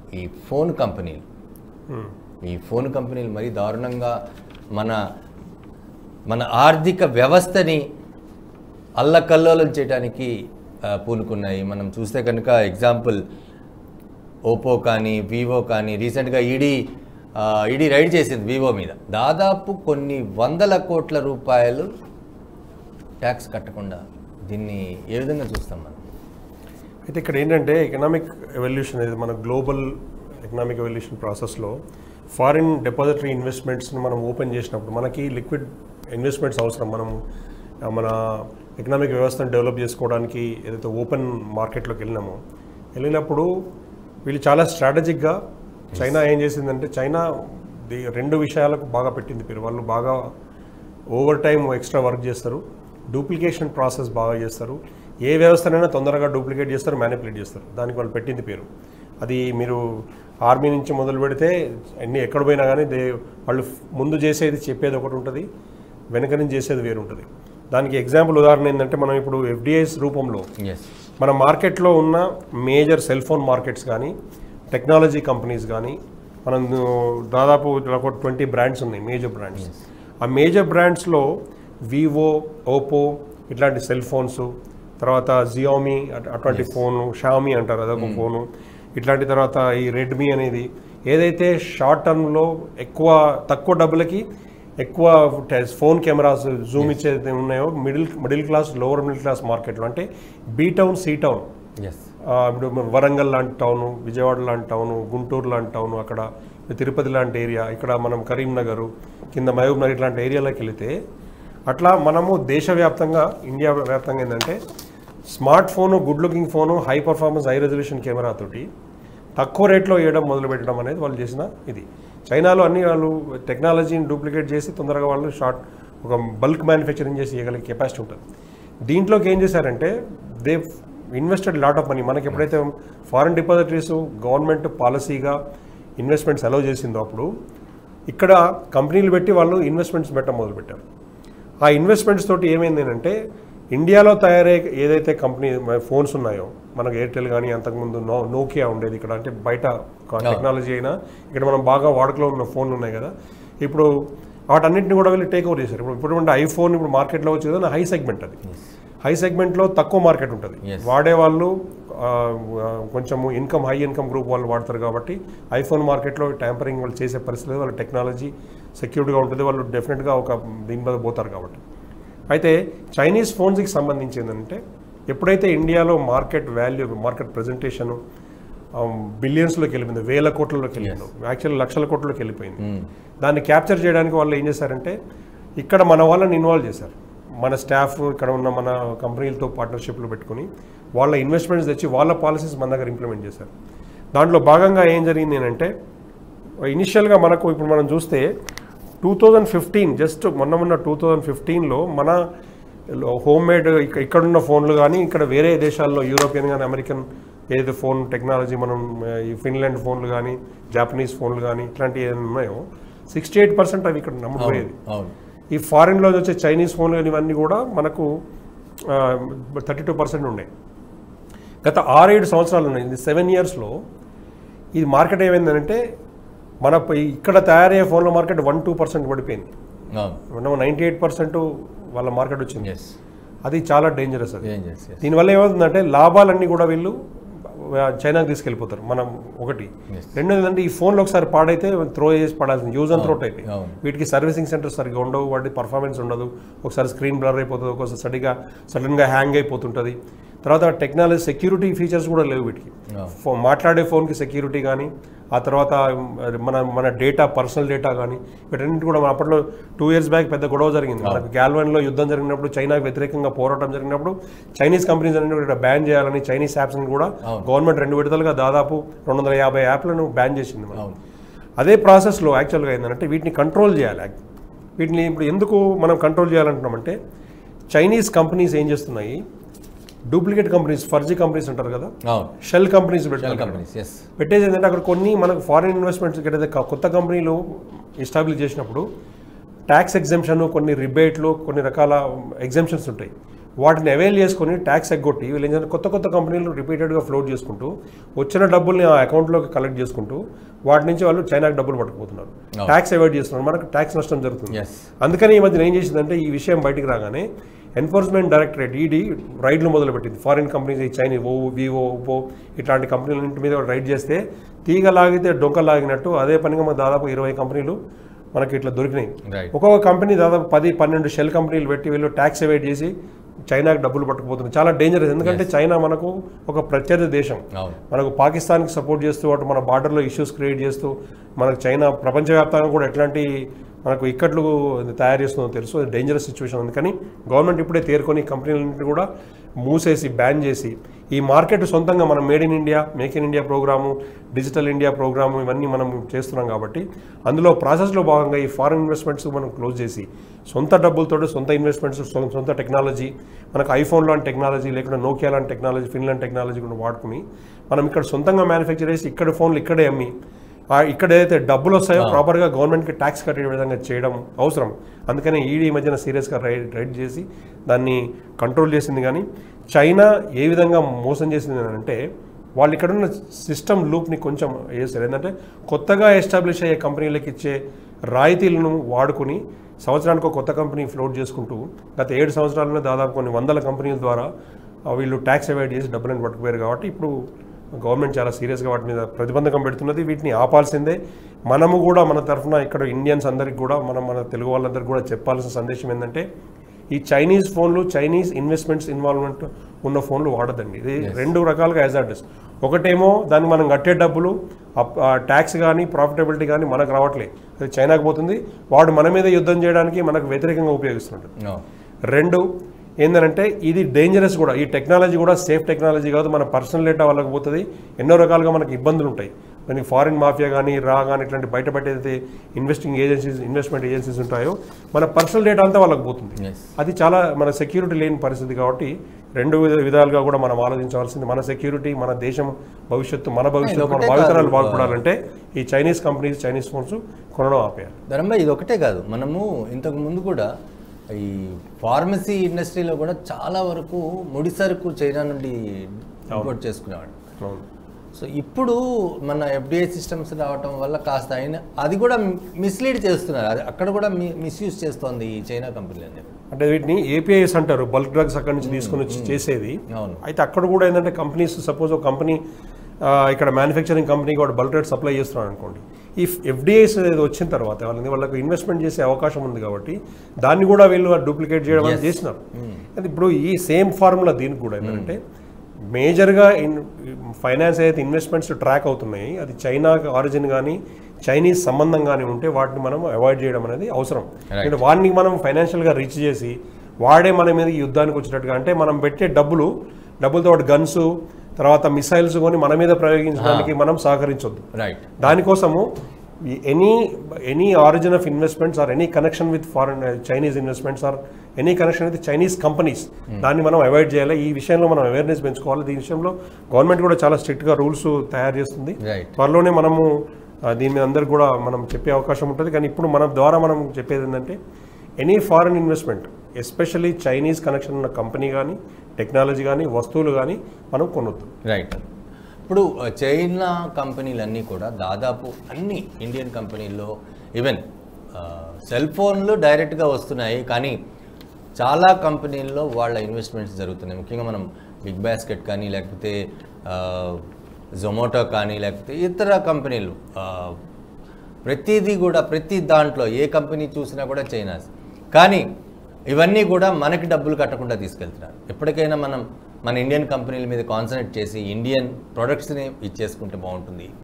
ఈ ఫోన్ కంపెనీలు ఈ ఫోన్ కంపెనీలు మరీ దారుణంగా మన మన ఆర్థిక వ్యవస్థని అల్లకల్లోలం చేయడానికి ఆ, పూనుకున్నాయి మనం చూస్తే కనుక ఎగ్జాంపుల్ ఓపో కానీ వివో కానీ రీసెంట్గా ఈడీ ఈడీ రైడ్ చేసింది వివో మీద దాదాపు కొన్ని వందల కోట్ల రూపాయలు ట్యాక్స్ కట్టకుండా దీన్ని ఏ విధంగా చూస్తాం మనం అయితే ఇక్కడ ఏంటంటే ఎకనామిక్ ఎవల్యూషన్ అనేది మన గ్లోబల్ ఎకనామిక్ ఎవల్యూషన్ ప్రాసెస్లో ఫారిన్ డిపాజిటరీ ఇన్వెస్ట్మెంట్స్ని మనం ఓపెన్ చేసినప్పుడు మనకి లిక్విడ్ ఇన్వెస్ట్మెంట్స్ అవసరం మనం ఆ, మన ఎకనామిక్ వ్యవస్థను డెవలప్ చేసుకోవడానికి ఏదైతే ఓపెన్ మార్కెట్లోకి వెళ్ళినామో వెళ్ళినప్పుడు వీళ్ళు చాలా స్ట్రాటజిక్గా చైనా ఏం చేసిందంటే చైనా ది- రెండు విషయాలకు బాగా పెట్టింది పేరు వాళ్ళు బాగా ఓవర్ టైం ఎక్స్ట్రా వర్క్ చేస్తారు డూప్లికేషన్ ప్రాసెస్ బాగా చేస్తారు ఏ వ్యవస్థనైనా తొందరగా డూప్లికేట్ చేస్తారు మ్యానిపులేట్ చేస్తారు దానికి వాళ్ళు పెట్టింది పేరు అది మీరు ఆర్మీ నుంచి మొదలు పెడితే అన్ని ఎక్కడ పోయినా కానీ దే వాళ్ళు ముందు చేసేది చెప్పేది ఒకటి ఉంటుంది వెనక నుంచి చేసేది వేరు ఉంటుంది దానికి ఎగ్జాంపుల్ ఉదాహరణ ఏంటంటే మనం ఇప్పుడు ఎఫ్డిఐస్ రూపంలో ఎస్ మన మార్కెట్లో ఉన్న మేజర్ సెల్ ఫోన్ మార్కెట్స్ కానీ టెక్నాలజీ కంపెనీస్ కానీ మనం దాదాపు ఒక ట్వంటీ బ్రాండ్స్ ఉన్నాయి మేజర్ బ్రాండ్స్ ఆ మేజర్ బ్రాండ్స్లో వివో ఓపో ఇట్లాంటి సెల్ ఫోన్స్ తర్వాత జియోమీ అటువంటి ఫోను షామీ అంటారు అదొక ఫోను ఇట్లాంటి తర్వాత ఈ రెడ్మీ అనేది ఏదైతే షార్ట్ టర్మ్లో ఎక్కువ తక్కువ డబ్బులకి ఎక్కువ టెస్- ఫోన్ కెమెరాస్ జూమ్ ఇచ్చేది ఉన్నాయో middle middle class lower middle class మార్కెట్లో అంటే B town C town yes ఆ, ఇప్పుడు మన వరంగల్ లాంటి టౌను విజయవాడ లాంటి టౌను గుంటూరు లాంటి టౌను అక్కడ తిరుపతి లాంటి ఏరియా ఇక్కడ మనం కరీంనగర్ కింద మహబూబ్ నగర్ ఇట్లాంటి ఏరియాలోకి వెళితే అట్లా మనము దేశవ్యాప్తంగా ఇండియా వ్యాప్తంగా ఏంటంటే smart phone good looking phone high performance high resolution camera తోటి తక్కువ రేట్లో వేయడం మొదలు పెట్టడం అనేది వాళ్ళు చేసిన ఇది చైనాలో అన్ని వాళ్ళు టెక్నాలజీని డూప్లికేట్ చేసి తొందరగా వాళ్ళు షార్ట్ ఒక బల్క్ మ్యానుఫ్యాక్చరింగ్ చేసి ఇవ్వగలిగే కెపాసిటీ ఉంటుంది దీంట్లోకి ఏం చేశారంటే they invested lot of money మనకి ఎప్పుడైతే ఫారిన్ డిపాజిటరీస్ గవర్నమెంట్ పాలసీగా ఇన్వెస్ట్మెంట్స్ అలౌ చేసిందో అప్పుడు ఇక్కడ కంపెనీలు పెట్టి వాళ్ళు ఇన్వెస్ట్మెంట్స్ పెట్టడం మొదలుపెట్టారు ఆ ఇన్వెస్ట్మెంట్స్ తోటి ఏమైంది అంటే ఇండియాలో తయారయ్యే ఏదైతే కంపెనీ ఫోన్స్ ఉన్నాయో మనకు ఎయిర్టెల్ కానీ అంతకుముందు నో నోకియా ఉండేది ఇక్కడ అంటే బయట టెక్నాలజీ అయినా ఇక్కడ మనం బాగా వాడుకలో ఉన్న ఫోన్లు ఉన్నాయి కదా ఇప్పుడు వాటన్నింటిని కూడా వీళ్ళు టేక్ ఓవర్ చేశారు ఇప్పుడు ఇప్పుడు ఐఫోన్ ఇప్పుడు మార్కెట్లో వచ్చేది కదా హై సెగ్మెంట్ అది హై సెగ్మెంట్లో తక్కువ మార్కెట్ ఉంటుంది Yes. వాడే వాళ్ళు ఆ, ఆ, కొంచెము ఇన్కమ్ హై ఇన్కమ్ గ్రూప్ వాళ్ళు వాడతారు కాబట్టి ఐఫోన్ మార్కెట్లో ట్యాంపరింగ్ వాళ్ళు చేసే పరిస్థితి లేదు వాళ్ళ టెక్నాలజీ సెక్యూర్డ్గా ఉంటుంది వాళ్ళు డెఫినెట్గా ఒక దీని మీద పోతారు కాబట్టి అయితే చైనీస్ ఫోన్స్కి సంబంధించి ఏంటంటే ఎప్పుడైతే ఇండియాలో మార్కెట్ వాల్యూ మార్కెట్ ప్రజెంటేషన్ బిలియన్స్లోకి వెళ్ళిపోయింది వేల కోట్లలోకి వెళ్ళింది యాక్చువల్ లక్షల కోట్లలోకి వెళ్ళిపోయింది దాన్ని క్యాప్చర్ చేయడానికి వాళ్ళు ఏం చేశారంటే ఇక్కడ మన వాళ్ళని ఇన్వాల్వ్ చేశారు మన స్టాఫ్ ఇక్కడ ఉన్న మన కంపెనీలతో పార్ట్నర్షిప్లు పెట్టుకుని వాళ్ళ ఇన్వెస్ట్మెంట్స్ తెచ్చి వాళ్ళ పాలసీస్ మన దగ్గర ఇంప్లిమెంట్ చేశారు దాంట్లో భాగంగా ఏం జరిగింది ఏంటంటే ఇనిషియల్గా మనకు ఇప్పుడు మనం చూస్తే టూ థౌజండ్ ఫిఫ్టీన్ జస్ట్ మొన్న మొన్న టూ థౌజండ్ ఫిఫ్టీన్లో మన హోమ్ మేడ్ ఇక్కడున్న ఫోన్లు కానీ ఇక్కడ వేరే దేశాల్లో యూరోపియన్ కానీ అమెరికన్ ఏదైతే ఫోన్ టెక్నాలజీ మనం ఆ, ఈ ఫిన్లాండ్ ఫోన్లు కానీ జాపనీస్ ఫోన్లు కానీ ఇట్లాంటివి ఏమైనా ఉన్నాయో సిక్స్టీ ఎయిట్ పర్సెంట్ అవి ఇక్కడ నమ్ముకుపోయేది అవును ఈ ఫారిన్లో వచ్చే చైనీస్ ఫోన్లు కానీ ఇవన్నీ కూడా మనకు థర్టీ టూ పర్సెంట్ ఉన్నాయి గత ఆరేడు సంవత్సరాలు ఉన్నాయి ఇది సెవెన్ ఇయర్స్లో ఇది మార్కెట్ ఏమైందంటే మన ప- ఇక్కడ తయారయ్యే ఫోన్ల మార్కెట్ వన్ టూ పర్సెంట్ పడిపోయింది అవును నైంటీ ఎయిట్ పర్సెంట్ వాళ్ళ మార్కెట్ వచ్చింది ఎస్ అది చాలా డేంజరస్ అది ఏం చేసి దీనివల్ల ఏమవుతుందంటే లాభాలన్నీ కూడా వీళ్ళు ఆ, చైనాకి తీసుకెళ్ళిపోతారు మనం ఒకటి Yes. రెండోది ఏంటంటే ఈ ఫోన్లు ఒకసారి పాడైతే త్రో చేసి పడాల్సింది యూజ్ అండ్ త్రోట్ అయిపోయి అవును. వీటికి సర్వీసింగ్ సెంటర్స్ సరిగ్గా ఉండవు వాటి పర్ఫార్మెన్స్ ఉండదు ఒకసారి స్క్రీన్ బ్లర్ అయిపోతుంది ఒకసారి సరిగా సడన్గా హ్యాంగ్ అయిపోతుంటుంది తర్వాత టెక్నాలజీ సెక్యూరిటీ ఫీచర్స్ కూడా లేవు వీటికి అవును. ఫో మాట్లాడే ఫోన్కి సెక్యూరిటీ కానీ ఆ తర్వాత మన మన డేటా పర్సనల్ డేటా కానీ వీటన్నిటి కూడా మన అప్పట్లో టూ ఇయర్స్ బ్యాక్ పెద్ద గొడవ జరిగింది మనకు గ్యాల్వన్లో యుద్ధం జరిగినప్పుడు చైనాకు వ్యతిరేకంగా పోరాటం జరిగినప్పుడు చైనీస్ కంపెనీస్ అన్ని కూడా బ్యాన్ చేయాలని చైనీస్ యాప్స్ని కూడా గవర్నమెంట్ రెండు విడతలుగా దాదాపు రెండు వందల యాభై యాప్లను బ్యాన్ చేసింది మనకి. అవును అదే ప్రాసెస్లో యాక్చువల్గా ఏంటంటే వీటిని కంట్రోల్ చేయాలి యాక్- వీటిని ఇప్పుడు ఎందుకు మనం కంట్రోల్ చేయాలంటున్నామంటే చైనీస్ కంపెనీస్ ఏం చేస్తున్నాయి డూప్లికేట్ కంపెనీస్ ఫర్జీ కంపెనీస్ అంటారు కదా అవును షెల్ కంపెనీస్ షెల్ పెడతారు కంపెనీస్ ఎస్ పెట్టేది ఏంటంటే అక్కడ కొన్ని మనకు ఫారిన్ ఇన్వెస్ట్మెంట్స్ ఏదైతే క- కొత్త కంపెనీలు ఎస్టాబ్లిష్ చేసినప్పుడు ట్యాక్స్ ఎగ్జామ్షన్ కొన్ని రిబేట్లు కొన్ని రకాల ఎగ్జామ్షన్స్ ఉంటాయి వాటిని అవైల్ చేసుకొని ట్యాక్స్ ఎగ్గొట్టి వీళ్ళు ఏం చేస్తారు కొత్త కొత్త కంపెనీలు రిపీటెడ్గా ఫ్లోట్ చేసుకుంటూ వచ్చిన డబ్బుల్ని ఆ అకౌంట్లోకి కలెక్ట్ చేసుకుంటూ వాటి నుంచి వాళ్ళు చైనాకి డబ్బులు పట్టుకుపోతున్నారు ట్యాక్స్ అవాయిడ్ చేస్తున్నారు మనకు ట్యాక్స్ నష్టం జరుగుతుంది ఎస్ అందుకని ఈ మధ్యన ఏం చేసిందంటే ఈ విషయం బయటికి రాగానే ఎన్ఫోర్స్మెంట్ డైరెక్టరేట్ ఈడీ రైడ్లు మొదలుపెట్టింది ఫారిన్ కంపెనీస్ ఈ చైనీస్ ఓ వివో ఓపో ఇట్లాంటి కంపెనీలన్నింటి మీద రైడ్ చేస్తే తీగ లాగితే డొంక లాగినట్టు అదే పనిగా మనకు దాదాపు ఇరవై కంపెనీలు మనకి ఇట్లా దొరికినాయి రైట్ ఒక్కొక్క కంపెనీ దాదాపు పది పన్నెండు షెల్ కంపెనీలు పెట్టి వీళ్ళు ట్యాక్స్ అవాయిడ్ చేసి చైనాకి డబ్బులు పట్టుకుపోతున్నారు చాలా డేంజరస్ ఎందుకంటే చైనా మనకు ఒక ప్రత్యర్థి దేశం అవును మనకు పాకిస్తాన్కి సపోర్ట్ చేస్తూ అటు మన బార్డర్లో ఇష్యూస్ క్రియేట్ చేస్తూ మనకు చైనా ప్రపంచవ్యాప్తంగా కూడా ఎట్లాంటి మనకు ఇక్కట్లు తయారు చేస్తుందో తెలుసు అది డేంజరస్ సిచ్యువేషన్ ఉంది కానీ గవర్నమెంట్ ఇప్పుడే తేరుకొని కంపెనీలన్నింటినీ కూడా మూసేసి బ్యాన్ చేసి ఈ మార్కెట్ సొంతంగా మనం made in India make in India programme digital India programme ఇవన్నీ మనం చేస్తున్నాం కాబట్టి అందులో ప్రాసెస్లో భాగంగా ఈ ఫారెన్ ఇన్వెస్ట్మెంట్స్ మనం క్లోజ్ చేసి సొంత డబ్బులతో సొంత ఇన్వెస్ట్మెంట్స్ సొ- సొంత టెక్నాలజీ మనకు ఐఫోన్ లాంటి టెక్నాలజీ లేకుంటే నోకియా లాంటి టెక్నాలజీ ఫిన్లాండ్ టెక్నాలజీ కూడా వాడుకుని మనం ఇక్కడ సొంతంగా మ్యానుఫ్యాక్చర్ చేసి ఇక్కడ ఫోన్లు ఇక్కడే అమ్మి ఆ ఇక్కడ ఏదైతే డబ్బులు వస్తాయో ప్రాపర్గా గవర్నమెంట్కి ట్యాక్స్ కట్టే విధంగా చేయడం అవసరం అందుకనే ఈడీ ఈ మధ్యన సీరియస్గా రైడ్ రైడ్ చేసి దాన్ని కంట్రోల్ చేసింది కానీ చైనా ఏ విధంగా మోసం చేసింది అని అంటే వాళ్ళు ఇక్కడ ఉన్న సిస్టమ్ లూప్ని కొంచెం వేస్తారు ఏంటంటే కొత్తగా ఎస్టాబ్లిష్ అయ్యే కంపెనీలకు ఇచ్చే రాయితీలను వాడుకుని సంవత్సరానికి ఒక కొత్త కంపెనీ ఫ్లోట్ చేసుకుంటూ గత ఏడు సంవత్సరాలలో దాదాపు కొన్ని వందల కంపెనీల ద్వారా ఆ, వీళ్ళు ట్యాక్స్ అవాయిడ్ చేసి డబ్బులను పట్టుకుపోయారు కాబట్టి ఇప్పుడు గవర్నమెంట్ చాలా సీరియస్గా వాటి మీద ప్రతిబంధకం పెడుతున్నది వీటిని ఆపాల్సిందే మనము కూడా మన తరఫున ఇక్కడ ఇండియన్స్ అందరికి కూడా మనం మన తెలుగు వాళ్ళందరికీ కూడా చెప్పాల్సిన సందేశం ఏంటంటే ఈ చైనీస్ ఫోన్లు చైనీస్ ఇన్వెస్ట్మెంట్స్ ఇన్వాల్వ్మెంట్ ఉన్న ఫోన్లు వాడదండి ఇది రెండు రకాలుగా హ్యాజార్డస్ ఒకటేమో దాన్ని మనం కట్టే డబ్బులు ట్యాక్స్ కానీ ప్రాఫిటబిలిటీ కానీ మనకు రావట్లేదు అది చైనాకు పోతుంది వాడు మన మీద యుద్ధం చేయడానికి మనకు వ్యతిరేకంగా ఉపయోగిస్తున్నాడు నో రెండు ఏంటంటే ఇది డేంజరస్ కూడా ఈ టెక్నాలజీ కూడా సేఫ్ టెక్నాలజీ కాదు మన పర్సనల్ డేటా వాళ్ళకి పోతుంది ఎన్నో రకాలుగా మనకి ఇబ్బందులు ఉంటాయి మనకి ఫారిన్ మాఫియా కానీ రా కానీ ఇట్లాంటి బయట బయట ఏదైతే ఇన్వెస్టింగ్ ఏజెన్సీస్ ఇన్వెస్ట్మెంట్ ఏజెన్సీస్ ఉంటాయో మన పర్సనల్ డేటా అంతా వాళ్ళకి పోతుంది ఎస్ అది చాలా మన సెక్యూరిటీ లేని పరిస్థితి కాబట్టి రెండు విధ- విధాలుగా కూడా మనం ఆలోచించవలసింది మన సెక్యూరిటీ మన దేశం భవిష్యత్తు మన భవిష్యత్తు మన ఒకటే భావితరాలు కాదు. బాగుపడాలంటే ఈ చైనీస్ కంపెనీస్ చైనీస్ ఫోన్స్ కొనడం ఆపేయాలి ధరంభా ఇది ఒకటే కాదు మనము ఇంతకు ముందు కూడా ఈ ఫార్మసీ ఇండస్ట్రీలో కూడా చాలా వరకు ముడి సరుకు చైనా నుండి ఇంపోర్ట్ చేసుకునేవాడు అవును సో ఇప్పుడు మన ఎఫ్డిఐ సిస్టమ్స్ రావటం వల్ల కాస్త అయిన అది కూడా మిస్లీడ్ చేస్తున్నారు అది అక్కడ కూడా మిస్యూజ్ చేస్తోంది ఈ చైనా కంపెనీ అని చెప్పి అంటే వీటిని ఏపీఐస్ అంటారు బల్క్ డ్రగ్స్ అక్కడి నుంచి తీసుకొని వచ్చి చేసేది అవును అయితే అక్కడ కూడా ఏంటంటే కంపెనీస్ సపోజ్ ఒక కంపెనీ ఇక్కడ మ్యానుఫ్యాక్చరింగ్ కంపెనీకి వాడు బల్క్ రేట్ సప్లై చేస్తున్నాడు అనుకోండి ఈ ఎఫ్డిఐస్ అనేది వచ్చిన తర్వాత వాళ్ళని వాళ్ళకి ఇన్వెస్ట్మెంట్ చేసే అవకాశం ఉంది కాబట్టి దాన్ని కూడా వీళ్ళు డూప్లికేట్ చేయడం అనేది చేసినారు అది ఇప్పుడు ఈ సేమ్ ఫార్ములా దీనికి కూడా ఏంటంటే మేజర్గా ఇన్ ఫైనాన్స్ అయితే ఇన్వెస్ట్మెంట్స్ ట్రాక్ అవుతున్నాయి అది చైనా ఆరిజిన్ కానీ చైనీస్ సంబంధం కానీ ఉంటే వాటిని మనం అవాయిడ్ చేయడం అనేది అవసరం ఎందుకంటే వాడిని మనం ఫైనాన్షియల్గా రీచ్ చేసి వాడే మన మీద ఈ యుద్ధానికి వచ్చినట్టుగా అంటే మనం పెట్టే డబ్బులు డబ్బులతో వాడు గన్స్ తర్వాత మిసైల్స్ కొని మన మీద ప్రయోగించడానికి మనం సహకరించొద్దు రైట్ దానికోసము any any origin of investments or any connection with foreign Chinese investments or any connection with Chinese companies దాన్ని మనం అవాయిడ్ చేయాలి ఈ విషయంలో మనం అవేర్నెస్ పెంచుకోవాలి దీని విషయంలో గవర్నమెంట్ కూడా చాలా స్ట్రిక్ట్గా రూల్స్ తయారు చేస్తుంది రైట్ త్వరలోనే మనము ఆ, దీని మీద అందరికి కూడా మనం చెప్పే అవకాశం ఉంటుంది కానీ ఇప్పుడు మన ద్వారా మనం చెప్పేది ఏంటంటే any foreign investment especially Chinese connection ఉన్న కంపెనీ కానీ టెక్నాలజీ కానీ వస్తువులు కానీ మనం కొనొద్దు రైట్ ఇప్పుడు చైనా కంపెనీలన్నీ కూడా దాదాపు అన్ని ఇండియన్ కంపెనీల్లో ఈవెన్ సెల్ ఫోన్లు డైరెక్ట్గా వస్తున్నాయి కానీ చాలా కంపెనీల్లో వాళ్ళ ఇన్వెస్ట్మెంట్స్ జరుగుతున్నాయి ముఖ్యంగా మనం బిగ్ బాస్కెట్ కానీ లేకపోతే జొమాటో కానీ లేకపోతే ఇతర కంపెనీలు ఆ, ప్రతిదీ కూడా ప్రతి దాంట్లో ఏ కంపెనీ చూసినా కూడా చైనాస్ కానీ ఇవన్నీ కూడా మనకి డబ్బులు కట్టకుండా తీసుకెళ్తున్నారు ఎప్పటికైనా మనం మన ఇండియన్ కంపెనీల మీద కాన్సన్ట్రేట్ చేసి ఇండియన్ ప్రొడక్ట్స్ని ఇచ్చేసుకుంటే బాగుంటుంది